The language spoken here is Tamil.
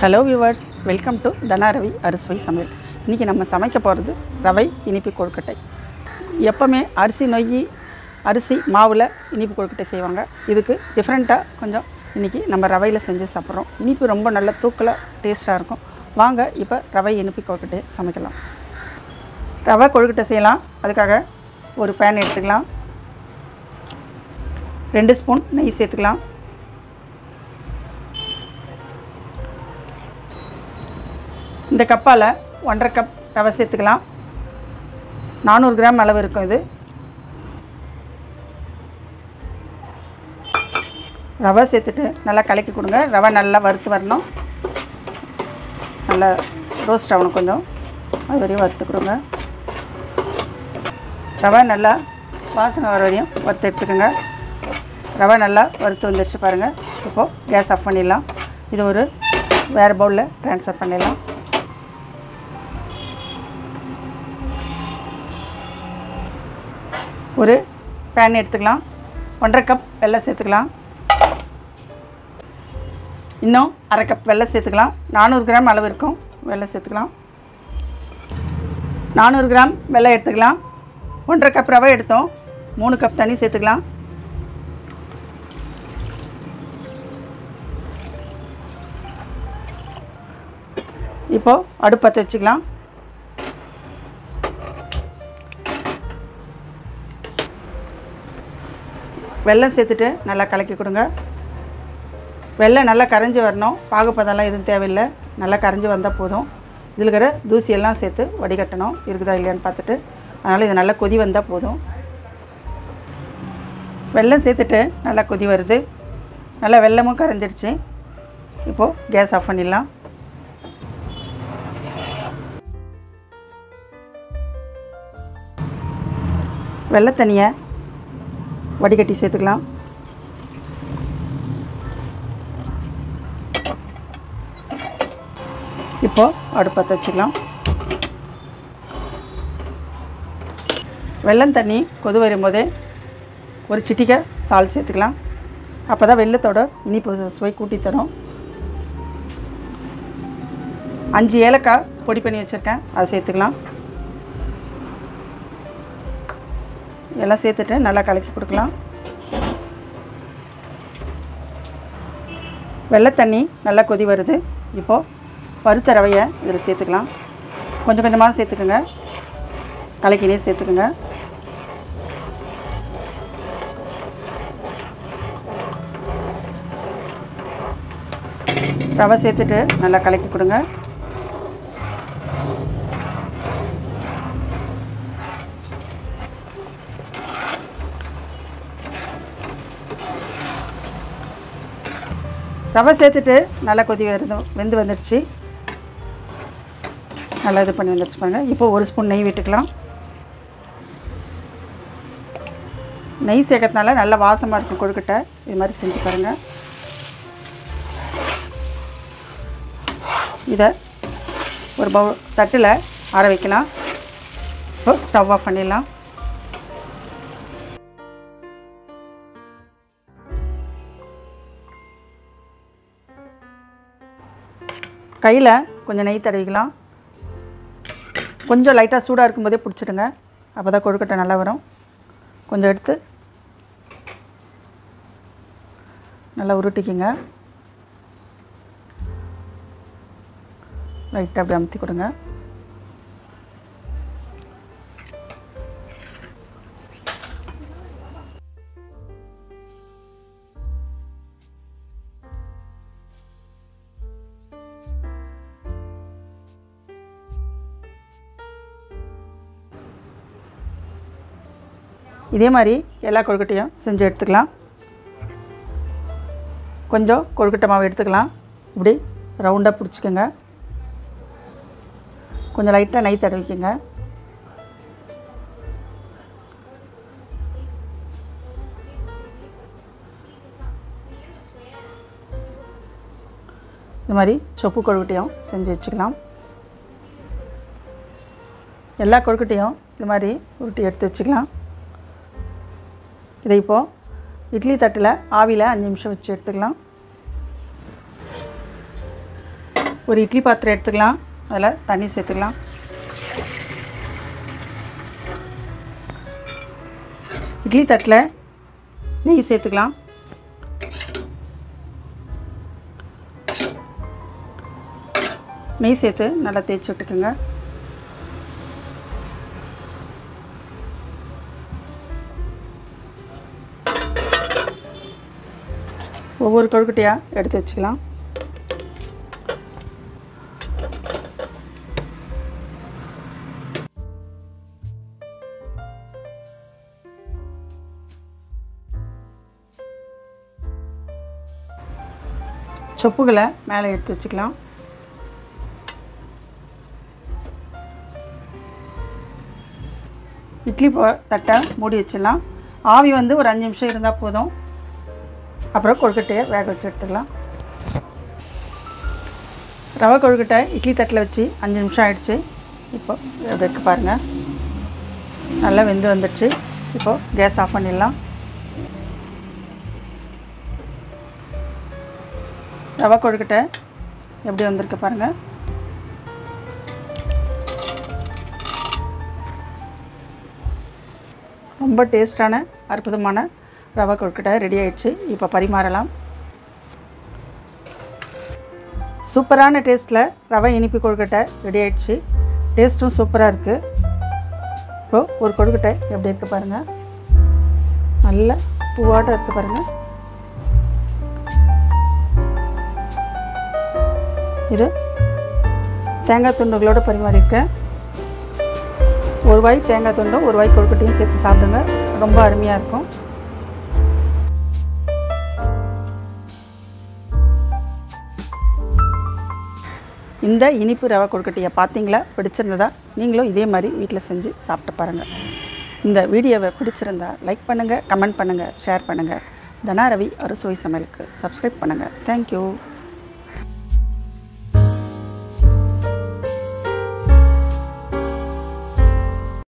ஹலோ வியூவர்ஸ் வெல்கம் டு தனாரவி அறுசுவை சமையல் இன்றைக்கி நம்ம சமைக்க போகிறது ரவை இனிப்பு கொழுக்கட்டை எப்போவுமே அரிசி நொய் அரிசி மாவில் இனிப்பு கொழுக்கட்டை செய்வாங்க இதுக்கு டிஃப்ரெண்ட்டாக கொஞ்சம் இன்றைக்கி நம்ம ரவையில் செஞ்சு சாப்பிட்றோம் இனிப்பு ரொம்ப நல்ல தூக்கலாக டேஸ்ட்டாக இருக்கும் வாங்க இப்போ ரவை இனிப்பு கொழுக்கட்டையை சமைக்கலாம் ரவை கொழுக்கட்டை செய்யலாம் அதுக்காக ஒரு பேன் எடுத்துக்கலாம் ரெண்டு ஸ்பூன் நெய் சேர்த்துக்கலாம் இந்த கப்பால் ஒன்றரை கப் ரவை சேர்த்துக்கலாம் நானூறு கிராம் அளவு இருக்கும் இது ரவை சேர்த்துட்டு நல்லா கலக்கி கொடுங்க ரவை நல்லா வறுத்து வரணும் நல்லா ரோஸ்ட் ஆகணும் கொஞ்சம் அது வரையும் வறுத்து கொடுங்க ரவை நல்லா வாசனை வர வரையும் வறுத்து எடுத்துக்கோங்க ரவை நல்லா வறுத்து வந்துருச்சு பாருங்கள் இப்போது கேஸ் ஆஃப் பண்ணிடலாம் இது ஒரு வேறு பவுலில் ட்ரான்ஸ்ஃபர் பண்ணிடலாம் ஒரு பேன் எடுத்துக்கலாம் ஒன்றரை கப் வெல்லம் சேர்த்துக்கலாம் இன்னும் அரை கப் வெல்லம் சேர்த்துக்கலாம் நானூறு கிராம் அளவு இருக்கும் வெல்லம் சேர்த்துக்கலாம் நானூறு கிராம் வெல்லம் எடுத்துக்கலாம் ஒன்றரை கப் ரவை எடுத்தோம் மூணு கப் தண்ணி சேர்த்துக்கலாம் இப்போது அடுப்பத்தை வச்சுக்கலாம் வெல்லம் சேர்த்துட்டு நல்லா கலக்கி கொடுங்க வெள்ளம் நல்லா கரைஞ்சி வரணும் பாகுப்பதெல்லாம் எதுவும் தேவையில்லை நல்லா கரைஞ்சி வந்தால் போதும் இதில் இருக்கிற தூசியெல்லாம் சேர்த்து வடிகட்டணும் இருக்குதா இல்லையான்னு பார்த்துட்டு அதனால் இது நல்லா கொதி வந்தால் போதும் வெல்லம் சேர்த்துட்டு நல்லா கொதி வருது நல்லா வெல்லமும் கரைஞ்சிடுச்சு இப்போது கேஸ் ஆஃப் பண்ணிடலாம் வெள்ளை தண்ணியை வடிகட்டி சேர்த்துக்கலாம் இப்போது அடுப்பத்தை வச்சுக்கலாம் வெள்ளம் தண்ணி கொது வரும்போதே ஒரு சிட்டிக்கை சால்ட் சேர்த்துக்கலாம் அப்போ தான் வெள்ளத்தோட இனிப்பு சுவை கூட்டி தரும் அஞ்சு ஏலக்காய் பொடி பண்ணி வச்சுருக்கேன் அதை சேர்த்துக்கலாம் எல்லாம் சேர்த்துட்டு நல்லா கலக்கி கொடுக்கலாம் வெள்ளை தண்ணி நல்லா கொதி வருது இப்போது வறுத்த ரவையை இதில் சேர்த்துக்கலாம் கொஞ்சம் கொஞ்சமாக சேர்த்துக்குங்க கலக்கினே சேர்த்துக்குங்க ரவை சேர்த்துட்டு நல்லா கலக்கி கொடுங்க ரவை சேர்த்துட்டு நல்லா கொதி வருது வெந்து வந்துடுச்சு நல்லா இது பண்ணி வந்துடுச்சு பாருங்கள் இப்போ ஒரு ஸ்பூன் நெய் விட்டுக்கலாம் நெய் சேர்க்கறதுனால நல்ல வாசமாக இருக்கும் கொழுக்கட்டை இது மாதிரி செஞ்சு பாருங்கள் இதை ஒரு பவு தட்டில் ஆற வைக்கலாம் இப்போ ஸ்டவ் ஆஃப் பண்ணிடலாம் கையில் கொஞ்சம் நெய் தடவிக்கலாம் கொஞ்சம் லைட்டாக சூடாக இருக்கும்போதே பிடிச்சிடுங்க அப்போ தான் கொழுக்கட்டை நல்லா வரும் கொஞ்சம் எடுத்து நல்லா உருட்டிக்கிங்க லைட்டாக அப்படி அமுத்தி கொடுங்க இதே மாதிரி எல்லா கொழுக்கட்டையும் செஞ்சு எடுத்துக்கலாம் கொஞ்சம் கொழுக்கட்டை மாவு எடுத்துக்கலாம் இப்படி ரவுண்டாக பிடிச்சிக்கோங்க கொஞ்சம் லைட்டாக நெய் தடவிக்கோங்க இது மாதிரி சொப்பு கொழுக்கட்டையும் செஞ்சு வச்சுக்கலாம் எல்லா கொழுக்கட்டையும் இது மாதிரி உருட்டி எடுத்து வச்சுக்கலாம் இதை இப்போது இட்லி தட்டில் ஆவியில் அஞ்சு நிமிஷம் வச்சு எடுத்துக்கலாம் ஒரு இட்லி பாத்திரம் எடுத்துக்கலாம் அதில் தண்ணி சேர்த்துக்கலாம் இட்லி தட்டில் நெய் சேர்த்துக்கலாம் நெய் சேர்த்து நல்லா தேய்ச்சி விட்டுக்குங்க ஒவ்வொரு கொழுக்கட்டையாக எடுத்து வச்சுக்கலாம் சொப்புகளை மேலே எடுத்து வச்சுக்கலாம் இட்லி போ தட்டை மூடி வச்சிடலாம் ஆவி வந்து ஒரு அஞ்சு நிமிஷம் இருந்தால் போதும் அப்புறம் கொழுக்கட்டையை வேக வச்சு எடுத்துக்கலாம் ரவை கொழுக்கட்டை இட்லி தட்டில் வச்சு அஞ்சு நிமிஷம் ஆயிடுச்சு இப்போ இதுக்கு பாருங்கள் நல்லா வெந்து வந்துடுச்சு இப்போது கேஸ் ஆஃப் பண்ணிடலாம் ரவை கொழுக்கட்டை எப்படி வந்திருக்கு பாருங்கள் ரொம்ப டேஸ்டான அற்புதமான ரவை கொழுக்கட்டை ரெடி ஆயிடுச்சு இப்போ பரிமாறலாம் சூப்பரான டேஸ்ட்டில் ரவை இனிப்பு கொழுக்கட்டை ரெடி ஆயிடுச்சு டேஸ்ட்டும் சூப்பராக இருக்குது இப்போது ஒரு கொழுக்கட்டை எப்படி இருக்குது பாருங்கள் நல்ல பூவாட்டம் இருக்குது பாருங்கள் இது தேங்காய் துண்டுகளோடு பரிமாறியிருக்கேன் ஒரு வாய் தேங்காய் துண்டும் ஒரு வாய் கொழுக்கட்டையும் சேர்த்து சாப்பிடுங்க ரொம்ப அருமையாக இருக்கும் இந்த இனிப்பு ரவை கொழுக்கட்டையை பார்த்தீங்களா பிடிச்சிருந்ததா நீங்களும் இதே மாதிரி வீட்டில் செஞ்சு சாப்பிட்டு பாருங்கள் இந்த வீடியோவை பிடிச்சிருந்தா லைக் பண்ணுங்கள் கமெண்ட் பண்ணுங்கள் ஷேர் பண்ணுங்கள் தனா ரவி அறுசுவை சமையலுக்கு சப்ஸ்கிரைப் பண்ணுங்கள் தேங்க்யூ